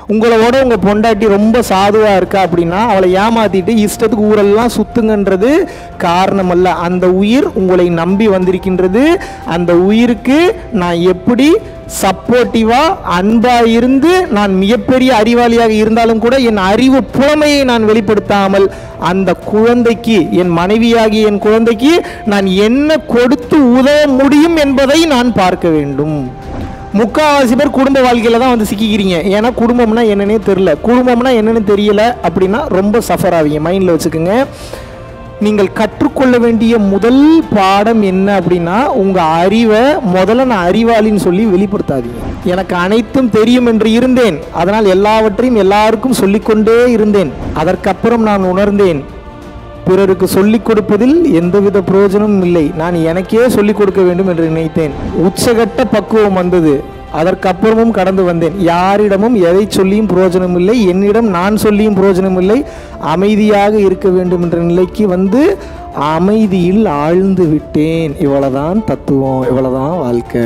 உங்களோட உங்கள் பொண்டாட்டி ரொம்ப சாதுவாக இருக்கா அப்படின்னா அவளை ஏமாத்திட்டு இஷ்டத்துக்கு ஊரெல்லாம் சுத்துங்கன்றது காரணம் அல்ல அந்த உயிர் உங்களை நம்பி வந்திருக்கின்றது அந்த உயிருக்கு நான் எப்படி சப்போர்ட்டிவாக அன்பாக இருந்து நான் மிகப்பெரிய அறிவாளியாக இருந்தாலும் கூட என் அறிவு புலமையை நான் வெளிப்படுத்தாமல் அந்த குழந்தைக்கு என் மனைவியாகிய என் குழந்தைக்கு நான் என்ன கொடுத்து உதவ முடியும் என்பதை நான் பார்க்க வேண்டும் முக்கால்வாசி பேர் குடும்ப வாழ்க்கையில தான் வந்து சிக்கிக்கிறீங்க ஏன்னா குடும்பம்னா என்னன்னே தெரியல குடும்பம்னா என்னன்னு தெரியல அப்படின்னா ரொம்ப சஃபர் ஆவீங்க மைண்டில் வச்சுக்கோங்க நீங்கள் கற்றுக்கொள்ள வேண்டிய முதல் பாடம் என்ன அப்படின்னா உங்கள் அறிவை முதல்ல நான் அறிவாளின்னு சொல்லி வெளிப்படுத்தாதீங்க எனக்கு அனைத்தும் தெரியும் என்று இருந்தேன் அதனால் எல்லாவற்றையும் எல்லாருக்கும் சொல்லிக்கொண்டே இருந்தேன் அதற்கப்புறம் நான் உணர்ந்தேன் பிறருக்கு சொல்லிக் கொடுப்பதில் எந்தவித பிரயோஜனமும் இல்லை நான் எனக்கே சொல்லிக் கொடுக்க வேண்டும் என்று நினைத்தேன் உச்சகட்ட பக்குவம் வந்தது அதற்கப்புறமும் கடந்து வந்தேன் யாரிடமும் எதை சொல்லியும் பிரயோஜனம் இல்லை என்னிடம் நான் சொல்லியும் பிரயோஜனம் இல்லை அமைதியாக இருக்க வேண்டும் என்ற நிலைக்கு வந்து அமைதியில் ஆழ்ந்து விட்டேன் இவ்வளவுதான் தத்துவம் இவ்வளவுதான் வாழ்க்கை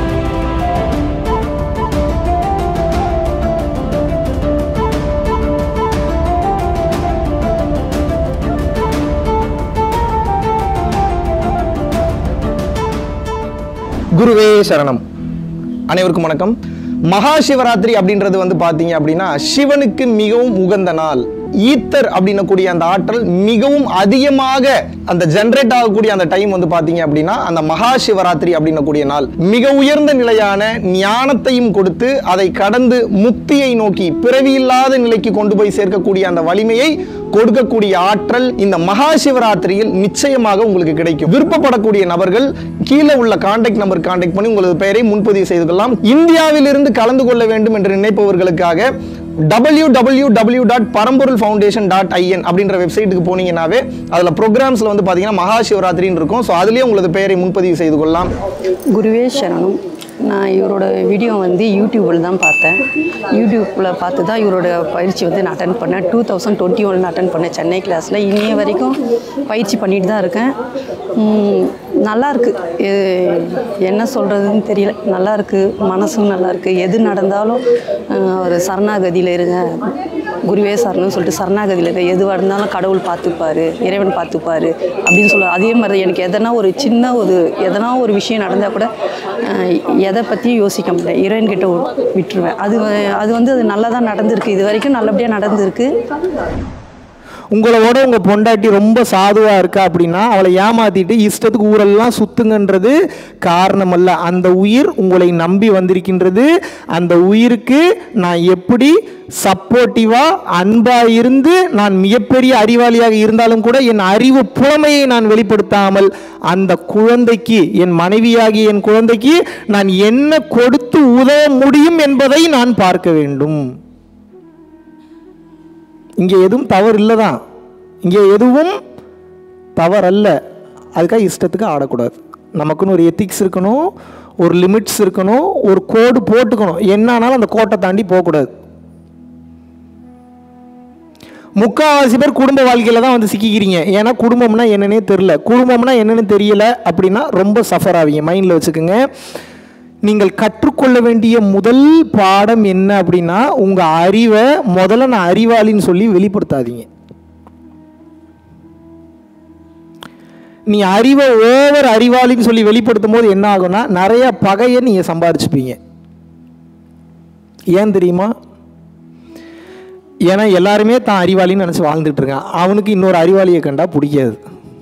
குருவே சரணம் அனைவருக்கும் வணக்கம் மகா சிவராத்திரி அப்படின்றது வந்து பார்த்தீங்க அப்படின்னா சிவனுக்கு மிகவும் உகந்த நாள் ஈத்தர் அப்படின்னக்கூடிய அந்த ஆற்றல் மிகவும் அதிகமாக அந்த ஜென்ரேட் ஆகக்கூடிய அந்த டைம் வந்து பார்த்தீங்க அப்படின்னா அந்த மகா சிவராத்திரி அப்படின்னக்கூடிய நாள் மிக உயர்ந்த நிலையான ஞானத்தையும் கொடுத்து அதை கடந்து முக்தியை நோக்கி பிறவியில்லாத நிலைக்கு கொண்டு போய் சேர்க்கக்கூடிய அந்த வலிமையை கொடுக்கக்கூடிய ஆற்றல் இந்த மகா சிவராத்திரியில் நிச்சயமாக உங்களுக்கு கிடைக்கும் விருப்பப்படக்கூடிய நபர்கள் கீழே உள்ள கான்டாக்ட் நம்பர் கான்டாக்ட் பண்ணி உங்களது பெயரை முன்பதிவு செய்து கொள்ளலாம் இந்தியாவிலிருந்து கலந்து கொள்ள வேண்டும் என்று நினைப்பவர்களுக்காக W W W dot Paramporul foundation dot IN அப்படின்ற வெப்சைட்டுக்கு போனீங்கன்னாவே அதில் ப்ரோக்ராம்ஸில் வந்து பார்த்தீங்கன்னா மகா சிவராத்திரின்னு இருக்கும் ஸோ அதுலேயே உங்களது பெயரை முன்பதிவு செய்து கொள்ளலாம் குருவே சரணம் நான் இவரோட வீடியோ வந்து யூடியூப்பில் தான் பார்த்தேன் யூடியூப்பில் பார்த்து தான் இவரோட பயிற்சி வந்து நான் அட்டன் பண்ணேன் டூ தௌசண்ட் டுவெண்ட்டி ஒனில் அட்டன் பண்ணேன் சென்னை கிளாஸில் இன்னைய வரைக்கும் பயிற்சி பண்ணிட்டு தான் இருக்கேன் உம், நல்லா இருக்கு எ- என்ன சொல்கிறதுன்னு தெரியல நல்லா இருக்கு மனசும் நல்லா இருக்கு எது நடந்தாலும் அஹ், ஒரு சரணாகதியில் இருங்க குருவே சரணம்னு சொல்லிட்டு சரணாகதியில் இருக்க எதுவாக இருந்தாலும் கடவுள் பார்த்துப்பாரு இறைவன் பார்த்துப்பாரு அப்படின்னு சொல்லுவார் அதே மாதிரி தான் எனக்கு எதனா ஒரு சின்ன ஒரு எதனா ஒரு விஷயம் நடந்தால் கூட அஹ், எதை பற்றியும் யோசிக்க மாட்டேன் இறைவன்கிட்ட விட்- விட்டுருவேன் அது வ- அது வந்து அது நல்லா தான் நடந்திருக்கு இது வரைக்கும் நல்லபடியாக நடந்திருக்கு உங்களோட உங்கள் பொண்டாட்டி ரொம்ப சாதுவாக இருக்கா அப்படின்னா அவளை ஏமாத்திட்டு இஷ்டத்துக்கு ஊரெல்லாம் சுத்துங்கன்றது காரணம் அல்ல அந்த உயிர் உங்களை நம்பி வந்திருக்கின்றது அந்த உயிருக்கு நான் எப்படி சப்போர்ட்டிவாக அன்பாக இருந்து நான் மிகப்பெரிய அறிவாளியாக இருந்தாலும் கூட என் அறிவு புலமையை நான் வெளிப்படுத்தாமல் அந்த குழந்தைக்கு என் மனைவியாகிய என் குழந்தைக்கு நான் என்ன கொடுத்து உதவ முடியும் என்பதை நான் பார்க்க வேண்டும் இங்கே எதுவும் தவறு இல்லை தான் இங்கே எதுவும் தவறல்ல அதுக்காக இஷ்டத்துக்கு ஆடக்கூடாது நமக்குன்னு ஒரு எத்திக்ஸ் இருக்கணும் ஒரு லிமிட்ஸ் இருக்கணும் ஒரு கோடு போட்டுக்கணும் என்ன ஆனாலும் அந்த கோட்டை தாண்டி போகக்கூடாது முக்கால்வாசி பேர் குடும்ப வாழ்க்கையில் தான் வந்து சிக்கிக்கிறீங்க ஏன்னா குடும்பம்னா என்னன்னே தெரில குடும்பம்னா என்னன்னு தெரியல அப்படின்னா ரொம்ப சஃபர் ஆவீங்க மைண்டில் வச்சுக்கோங்க நீங்கள் கற்றுக்கொள்ள வேண்டிய முதல் பாடம் என்ன அப்படின்னா உங்கள் அறிவை முதல்ல நான் அறிவாளின்னு சொல்லி வெளிப்படுத்தாதீங்க நீ அறிவை ஓவர் அறிவாளின்னு சொல்லி வெளிப்படுத்தும் போது என்ன ஆகும்னா நிறைய பகையை நீங்கள் சம்பாரிச்சுப்பீங்க ஏன் தெரியுமா ஏன்னா எல்லாருமே தான் அறிவாளின்னு நினச்சி வாழ்ந்துட்டு இருக்கான் அவனுக்கு இன்னொரு அறிவாளியை கண்டா பிடிக்காது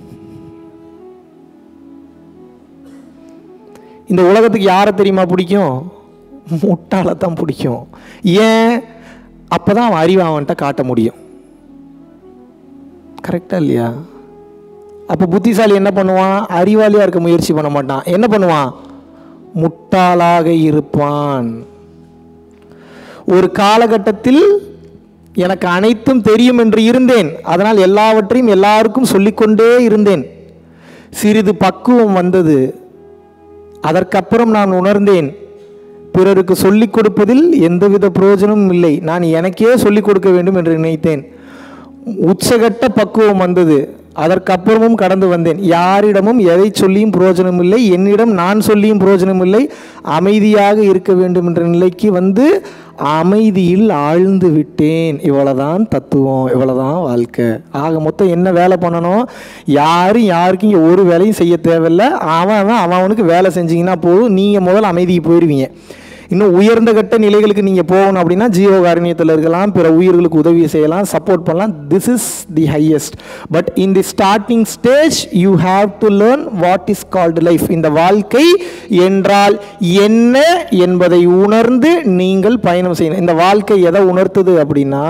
இந்த உலகத்துக்கு யாரை தெரியுமா பிடிக்கும் முட்டாளை தான் பிடிக்கும் ஏன் அப்போ தான் அவன் அறிவை அவன்கிட்ட காட்ட முடியும் கரெக்டாக இல்லையா அப்போ புத்திசாலி என்ன பண்ணுவான் அறிவாளியாக இருக்க முயற்சி பண்ண மாட்டான் என்ன பண்ணுவான் முட்டாளாக இருப்பான் ஒரு காலகட்டத்தில் எனக்கு அனைத்தும் தெரியும் என்று இருந்தேன் அதனால் எல்லாவற்றையும் எல்லாருக்கும் சொல்லிக்கொண்டே இருந்தேன் சிறிது பக்குவம் வந்தது அதற்கப்புறம் நான் உணர்ந்தேன் பிறருக்கு சொல்லிக் கொடுப்பதில் எந்தவித பிரயோஜனமும் இல்லை நான் எனக்கே சொல்லிக் கொடுக்க வேண்டும் என்று நினைத்தேன் உச்சகட்ட பக்குவம் வந்தது அதற்கப்புறமும் கடந்து வந்தேன் யாரிடமும் எதை சொல்லியும் பிரயோஜனம் இல்லை என்னிடம் நான் சொல்லியும் பிரயோஜனம் இல்லை அமைதியாக இருக்க வேண்டும் என்ற நிலைக்கு வந்து அமைதியில் ஆழ்ந்து விட்டேன் இவ்வளவுதான் தத்துவம் இவ்வளவுதான் வாழ்க்கை ஆக மொத்தம் என்ன வேலை பண்ணணும் யாரும் யாருக்கும் இங்கே ஒரு வேலையும் செய்ய தேவையில்லை அவன் அவன் அவன் அவனுக்கு வேலை செஞ்சீங்கன்னா போதும் நீங்கள் முதல்ல அமைதிக்கு போயிடுவீங்க இன்னும் உயர்ந்த கட்ட நிலைகளுக்கு நீங்கள் போகணும் அப்படின்னா ஜீவகாருண்யத்தில் இருக்கலாம் பிற உயிர்களுக்கு உதவி செய்யலாம் சப்போர்ட் பண்ணலாம் this is the highest but in the starting stage you have to learn what is called life இந்த வாழ்க்கை என்றால் என்ன என்பதை உணர்ந்து நீங்கள் பயணம் செய்யணும் இந்த வாழ்க்கை எதை உணர்த்துது அப்படின்னா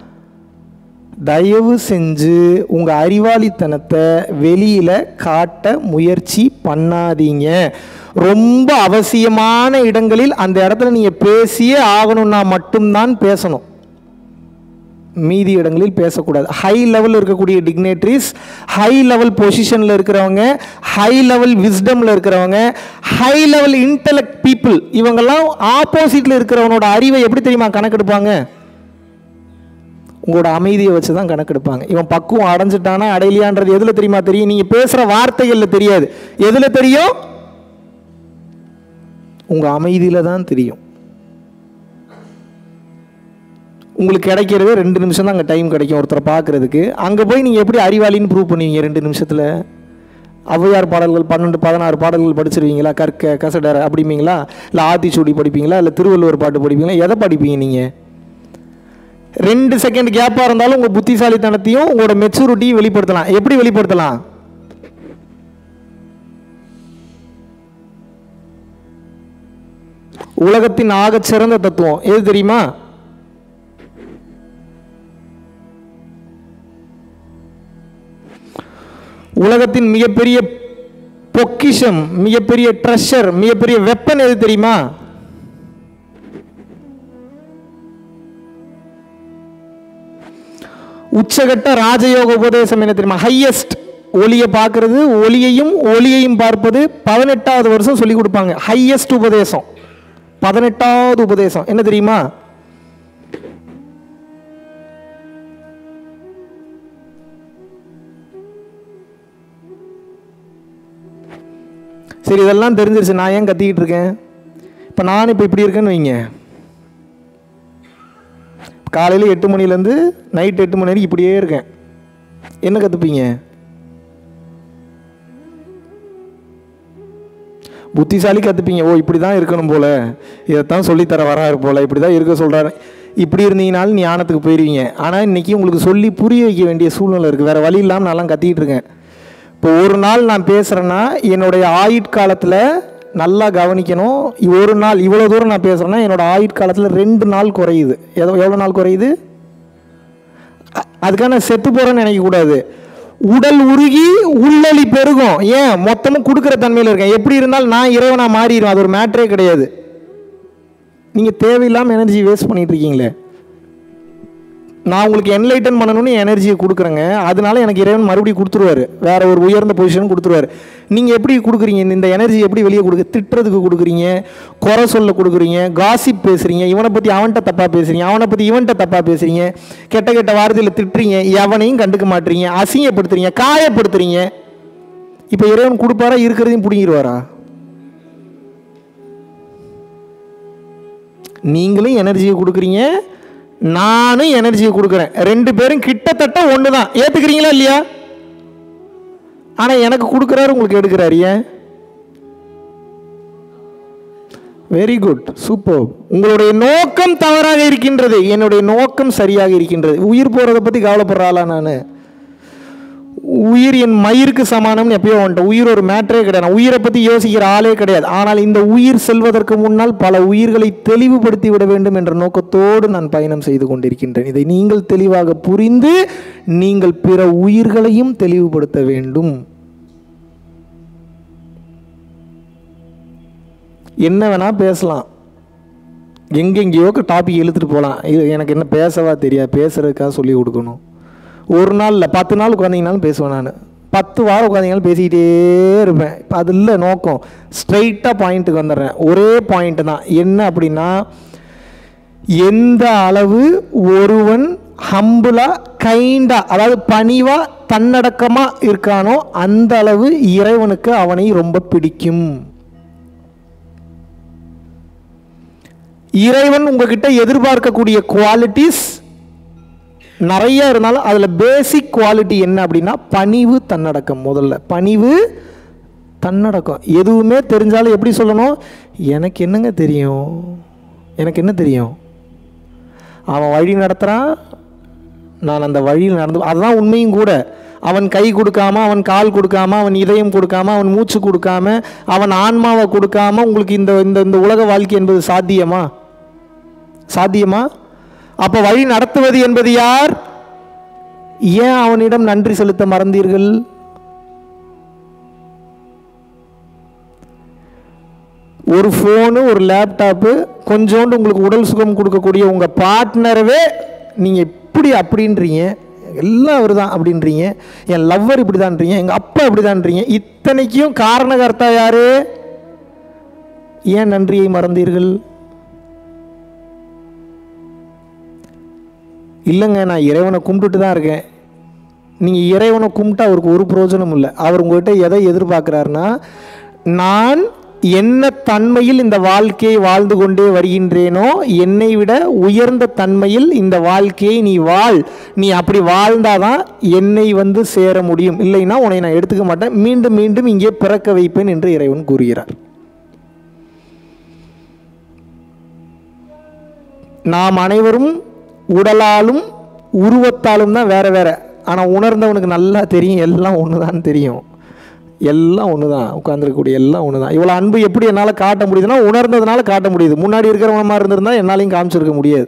தயவு செஞ்சு உங்கள் அறிவாளித்தனத்தை வெளியில் காட்ட முயற்சி பண்ணாதீங்க ரொம்ப அவசியமான இடங்களில் அந்த இடத்துல நீங்கள் பேசியே ஆகணும்னா மட்டும்தான் பேசணும் மீதி இடங்களில் பேசக்கூடாது ஹை லெவலில் இருக்கக்கூடிய டிக்னேட்ரிஸ் ஹை லெவல் பொசிஷனில் இருக்கிறவங்க ஹை லெவல் விஸ்டமில் இருக்கிறவங்க ஹை லெவல் இன்டலெக்ட் பீப்புள் இவங்கெல்லாம் ஆப்போசிட்டில் இருக்கிறவனோட அறிவை எப்படி தெரியுமா கணக்கெடுப்பாங்க உங்களோட அமைதியை வச்சு தான் கணக்கெடுப்பாங்க இவன் பக்குவம் அடைஞ்சிட்டானா அடையலையான்றது எதில் தெரியுமா தெரியும் நீங்கள் பேசுகிற வார்த்தைகளில் தெரியாது எதில் தெரியும் உங்கள் அமைதியில் தான் தெரியும் உங்களுக்கு கிடைக்கிறதே ரெண்டு நிமிஷம் தான் அங்கே டைம் கிடைக்கும் ஒருத்தரை பார்க்குறதுக்கு அங்கே போய் நீங்கள் எப்படி அறிவாளின்னு ப்ரூவ் பண்ணுவீங்க ரெண்டு நிமிஷத்தில் ஔவையார் பாடல்கள் பன்னெண்டு பதினாறு பாடல்கள் படிச்சிருவீங்களா கற்க கசடர அப்படிம்பீங்களா இல்லை ஆத்திச்சூடி படிப்பீங்களா இல்லை திருவள்ளுவர் பாட்டு படிப்பீங்களா எதை படிப்பீங்க நீங்கள் ரெண்டு செகண்ட் கேப்பாக இருந்தாலும் உங்கள் புத்திசாலித்தனத்தையும் உங்களோட மெச்சூரிட்டியும் வெளிப்படுத்தலாம் எப்படி வெளிப்படுத்தலாம் உலகத்தின் ஆகச் சிறந்த தத்துவம் எது தெரியுமா உலகத்தின் மிகப்பெரிய பொக்கிஷம் மிகப்பெரிய ட்ரெஷர் மிகப்பெரிய வெப்பன் எது தெரியுமா உச்சகட்ட ராஜயோக உபதேசம் என்ன தெரியுமா ஹையஸ்ட் ஒளியை பார்க்கறது ஒளியையும் ஒளியையும் பார்ப்பது பதினெட்டாவது வருஷம் சொல்லி கொடுப்பாங்க ஹையஸ்ட் உபதேசம் பதினெட்டாவது உபதேசம் என்ன தெரியுமா சரி இதெல்லாம் தெரிஞ்சிருச்சு நான் ஏன் கத்திக்கிட்டு இருக்கேன் இப்போ நான் இப்போ இப்படி இருக்கேன்னு வைங்க காலையில் எட்டு மணிலேருந்து நைட் எட்டு மணி வரைக்கும் இப்படியே இருக்கேன் என்ன கற்றுப்பீங்க புத்திசாலி கற்றுப்பீங்க ஓ இப்படி தான் இருக்கணும் போல இதைத்தான் சொல்லித்தர வராரு போல இப்படி தான் இருக்க சொல்கிறாரு இப்படி இருந்தீங்கனாலும் ஞானத்துக்கு போயிடுவீங்க ஆனால் இன்றைக்கி உங்களுக்கு சொல்லி புரிய வைக்க வேண்டிய சூழ்நிலை இருக்குது வேறு வழி இல்லாமல் நான்லாம் கத்திக்கிட்டு இருக்கேன் இப்போ ஒரு நாள் நான் பேசுகிறேன்னா என்னுடைய ஆயுட்காலத்தில் நல்லா கவனிக்கணும் ஒரு நாள் இவ்வளோ தூரம் நான் பேசுகிறேன்னா என்னோட ஆயுட்காலத்தில் ரெண்டு நாள் குறையுது எதோ எவ்வளோ நாள் குறையுது அ- அதுக்காக நான் செத்து போகிறேன்னு நினைக்கக்கூடாது உடல் உருகி உள்ளொளி பெருகும் ஏன் மொத்தமும் கொடுக்குற தன்மையில் இருக்கேன் எப்படி இருந்தாலும் நான் இறைவனாக மாறிடுவேன் அது ஒரு மேட்ரே கிடையாது நீங்கள் தேவையில்லாமல் எனர்ஜி வேஸ்ட் பண்ணிட்டு இருக்கீங்களே நான் உங்களுக்கு என்லைட்டன் பண்ணணும்னு எனர்ஜியை கொடுக்குறேங்க அதனால எனக்கு இறைவன் மறுபடியும் கொடுத்துருவாரு வேற ஒரு உயர்ந்த பொசிஷன் கொடுத்துருவாரு நீங்கள் எப்படி கொடுக்குறீங்க இந்த எனர்ஜி எப்படி வெளியே கொடுக்க திட்டுறதுக்கு கொடுக்குறீங்க குறை சொல்ல கொடுக்குறீங்க காசிப் பேசுறீங்க இவனை பற்றி அவன்கிட்ட தப்பாக பேசுறீங்க அவனை பற்றி இவன்கிட்ட தப்பாக பேசுறீங்க கெட்ட கெட்ட வார்த்தையில் திட்டுறீங்க எவனையும் கண்டுக்க மாட்டீங்க அசிங்கப்படுத்துறீங்க காயப்படுத்துறீங்க இப்போ இறைவன் கொடுப்பாரா இருக்கிறதையும் பிடிங்கிடுவாரா நீங்களும் எனர்ஜியை கொடுக்குறீங்க நானும் எனர்ஜியை கொடுக்குறேன் ரெண்டு பேரும் கிட்டத்தட்ட ஒன்று தான் ஏற்றுக்கிறீங்களா இல்லையா ஆனால் எனக்கு கொடுக்குறாரு உங்களுக்கு எடுக்கிறாரு ஏன் வெரி குட் சூப்பர் உங்களுடைய நோக்கம் தவறாக இருக்கின்றது என்னுடைய நோக்கம் சரியாக இருக்கின்றது உயிர் போகிறத பற்றி கவலைப்படுறாளா நான் உயிர் என் மயிருக்கு சமானம்னு எப்பயோ வந்துட்டேன் உயிர் ஒரு மேட்டரே கிடையாது நான் உயிரை பற்றி யோசிக்கிற ஆளே கிடையாது ஆனால் இந்த உயிர் செல்வதற்கு முன்னால் பல உயிர்களை தெளிவுபடுத்தி விட வேண்டும் என்ற நோக்கத்தோடு நான் பயணம் செய்து கொண்டிருக்கின்றேன் இதை நீங்கள் தெளிவாக புரிந்து நீங்கள் பிற உயிர்களையும் தெளிவுபடுத்த வேண்டும் என்ன வேணா பேசலாம் எங்கெங்கேயோ டாபிக் இழுத்துட்டு போகலாம் இது எனக்கு என்ன பேசவா தெரியாது பேசுறதுக்காக சொல்லி கொடுக்கணும் ஒரு நாள் இல்லை பத்து நாள் உட்காந்திங்கனாலும் பேசுவேன் நான் பத்து வாரம் உட்காந்திங்கனாலும் பேசிக்கிட்டே இருப்பேன் இப்போ அது இல்லை நோக்கம் ஸ்ட்ரைட்டாக பாயிண்ட்டுக்கு வந்துடுறேன் ஒரே பாயிண்ட் தான் என்ன அப்படின்னா எந்த அளவு ஒருவன் ஹம்புலாக கைண்டாக அதாவது பணிவாக தன்னடக்கமாக இருக்கானோ அந்த அளவு இறைவனுக்கு அவனை ரொம்ப பிடிக்கும் இறைவன் உங்ககிட்ட எதிர்பார்க்கக்கூடிய குவாலிட்டிஸ் நிறைய இருந்தாலும் அதில் பேசிக் குவாலிட்டி என்ன அப்படின்னா பணிவு தன்னடக்கம் முதல்ல பணிவு தன்னடக்கம் எதுவுமே தெரிஞ்சாலும் எப்படி சொல்லணும் எனக்கு என்னங்க தெரியும் எனக்கு என்ன தெரியும் அவன் வழி நடத்துகிறான் நான் அந்த வழியில் நடந்து அதுதான் உண்மையும் கூட அவன் கை கொடுக்காம அவன் கால் கொடுக்காம அவன் இதயம் கொடுக்காம அவன் மூச்சு கொடுக்காம அவன் ஆன்மாவை கொடுக்காம உங்களுக்கு இந்த இந்த இந்த உலக வாழ்க்கை என்பது சாத்தியமா சாத்தியமா அப்போ வழி நடத்துவது என்பது யார் ஏன் அவனிடம் நன்றி செலுத்த மறந்தீர்கள் ஒரு ஃபோனு ஒரு லேப்டாப்பு கொஞ்சோண்டு உங்களுக்கு உடல் சுகம் கொடுக்கக்கூடிய உங்கள் பார்ட்னரவே நீங்கள் இப்படி அப்படின்றீங்க எல்லாம் அவர் தான் அப்படின்றீங்க என் லவ்வர் இப்படி தான்றீங்க எங்கள் அப்பா இப்படி தான்றீங்க இத்தனைக்கும் காரணகர்த்தா யாரு ஏன் நன்றியை மறந்தீர்கள் இல்லைங்க நான் இறைவனை கும்பிட்டுட்டு தான் இருக்கேன் நீங்கள் இறைவனை கும்பிட்டு அவருக்கு ஒரு பிரயோஜனம் இல்லை அவர் உங்கள்கிட்ட எதை எதிர்பார்க்குறாருன்னா நான் என்ன தன்மையில் இந்த வாழ்க்கையை வாழ்ந்து கொண்டே வருகின்றேனோ என்னை விட உயர்ந்த தன்மையில் இந்த வாழ்க்கையை நீ வாழ் நீ அப்படி வாழ்ந்தாதான் என்னை வந்து சேர முடியும் இல்லைன்னா உன்னை நான் எடுத்துக்க மாட்டேன் மீண்டும் மீண்டும் இங்கே பிறக்க வைப்பேன் என்று இறைவன் கூறுகிறார் நாம் அனைவரும் உடலாலும் உருவத்தாலும் தான் வேற வேற ஆனால் உணர்ந்தவனுக்கு நல்லா தெரியும் எல்லாம் ஒன்று தான் தெரியும் எல்லாம் ஒன்று தான் உட்காந்துருக்கக்கூடிய எல்லாம் ஒன்று தான் இவ்வளோ அன்பு எப்படி என்னால் காட்ட முடியுதுன்னா உணர்ந்ததுனால காட்ட முடியுது முன்னாடி இருக்கிறவங்க மாதிரி இருந்திருந்தா என்னாலையும் காமிச்சிருக்க முடியாது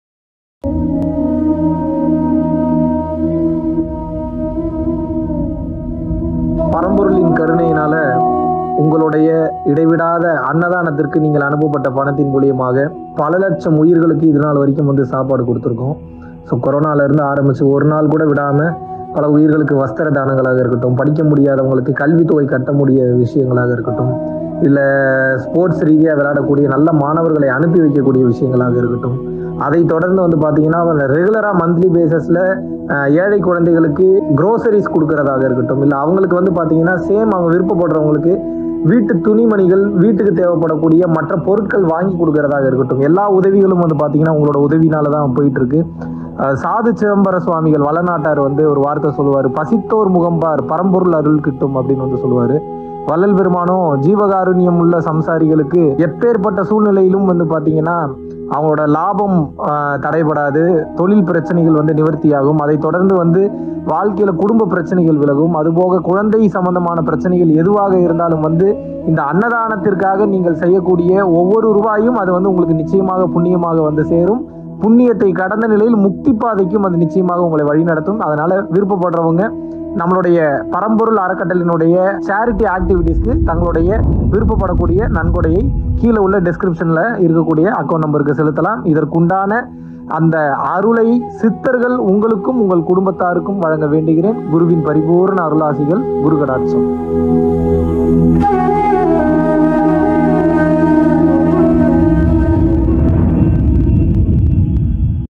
பரம்பொருளின் கருணையினால உங்களுடைய இடைவிடாத அன்னதானத்திற்கு நீங்கள் அனுப்பப்பட்ட பணத்தின் மூலியமாக பல லட்சம் உயிர்களுக்கு இது நாள் வரைக்கும் வந்து சாப்பாடு கொடுத்துருக்கோம் ஸோ கொரோனால இருந்து ஆரம்பிச்சு ஒரு நாள் கூட விடாம பல உயிர்களுக்கு வஸ்திர தானங்களாக இருக்கட்டும் படிக்க முடியாதவங்களுக்கு கல்வித்தொகை கட்ட முடிய விஷயங்களாக இருக்கட்டும் இல்லை ஸ்போர்ட்ஸ் ரீதியாக விளையாடக்கூடிய நல்ல மாணவர்களை அனுப்பி வைக்கக்கூடிய விஷயங்களாக இருக்கட்டும் அதை தொடர்ந்து வந்து பார்த்தீங்கன்னா ரெகுலராக மந்த்லி பேசிஸில் ஏழை குழந்தைகளுக்கு க்ரோசரிஸ் கொடுக்கறதாக இருக்கட்டும் இல்லை அவங்களுக்கு வந்து பார்த்தீங்கன்னா சேம் அவங்க விருப்பப்படுறவங்களுக்கு வீட்டு துணிமணிகள் வீட்டுக்கு தேவைப்படக்கூடிய மற்ற பொருட்கள் வாங்கி கொடுக்கறதாக இருக்கட்டும் எல்லா உதவிகளும் வந்து பார்த்தீங்கன்னா உங்களோட உதவினால தான் போயிட்டு இருக்கு அஹ் சாது சிதம்பர சுவாமிகள் வளநாட்டார் வந்து ஒரு வார்த்தை சொல்லுவார் பசித்தோர் முகம்பார் பரம்பொருள் அருள் கிட்டும் அப்படின்னு வந்து சொல்லுவார் வள்ளல் பெருமானும் ஜீவகாருண்யம் உள்ள சம்சாரிகளுக்கு எப்பேற்பட்ட சூழ்நிலையிலும் வந்து பார்த்தீங்கன்னா அவங்களோட லாபம் ஆஹ், தடைபடாது தொழில் பிரச்சனைகள் வந்து நிவர்த்தியாகும் அதை தொடர்ந்து வந்து வாழ்க்கையில குடும்ப பிரச்சனைகள் விலகும் அதுபோக குழந்தை சம்பந்தமான பிரச்சனைகள் எதுவாக இருந்தாலும் வந்து இந்த அன்னதானத்திற்காக நீங்கள் செய்யக்கூடிய ஒவ்வொரு ரூபாயும் அது வந்து உங்களுக்கு நிச்சயமாக புண்ணியமாக வந்து சேரும் புண்ணியத்தை கடந்த நிலையில் முக்தி பாதைக்கும் அது நிச்சயமாக உங்களை வழிநடத்தும் அதனால விருப்பப்படுறவங்க நம்மளுடைய பரம்பொருள் அறக்கட்டளினுடைய சேரிட்டி ஆக்டிவிட்டீஸ்க்கு தங்களுடைய விருப்பப்படக்கூடிய நன்கொடையை கீழே உள்ள டெஸ்கிரிப்ஷன்ல இருக்கக்கூடிய அக்கௌண்ட் நம்பருக்கு செலுத்தலாம் இதற்குண்டான அந்த அருளை சித்தர்கள் உங்களுக்கும் உங்கள் குடும்பத்தாருக்கும் வழங்க வேண்டுகிறேன் குருவின் பரிபூர்ண அருளாசிகள் குரு கடாட்சம்